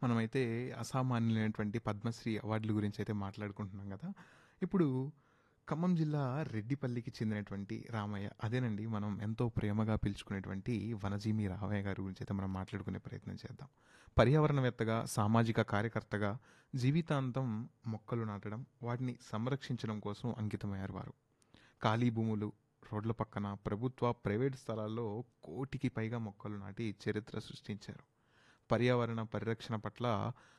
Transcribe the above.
మనమైతే అసామాన్యులైనటువంటి పద్మశ్రీ అవార్డుల గురించి అయితే మాట్లాడుకుంటున్నాం కదా ఇప్పుడు ఖమ్మం జిల్లా రెడ్డిపల్లికి చెందినటువంటి రామయ్య అదేనండి మనం ఎంతో ప్రేమగా పిలుచుకునేటువంటి వనజీమి రామయ్య గారి గురించి అయితే మనం మాట్లాడుకునే ప్రయత్నం చేద్దాం పర్యావరణవేత్తగా సామాజిక కార్యకర్తగా జీవితాంతం మొక్కలు నాటడం వాటిని సంరక్షించడం కోసం అంకితమయ్యారు వారు ఖాళీ భూములు రోడ్ల పక్కన ప్రభుత్వ ప్రైవేట్ స్థలాల్లో కోటికి పైగా మొక్కలు నాటి చరిత్ర సృష్టించారు పర్యావరణ పరిరక్షణ పట్ల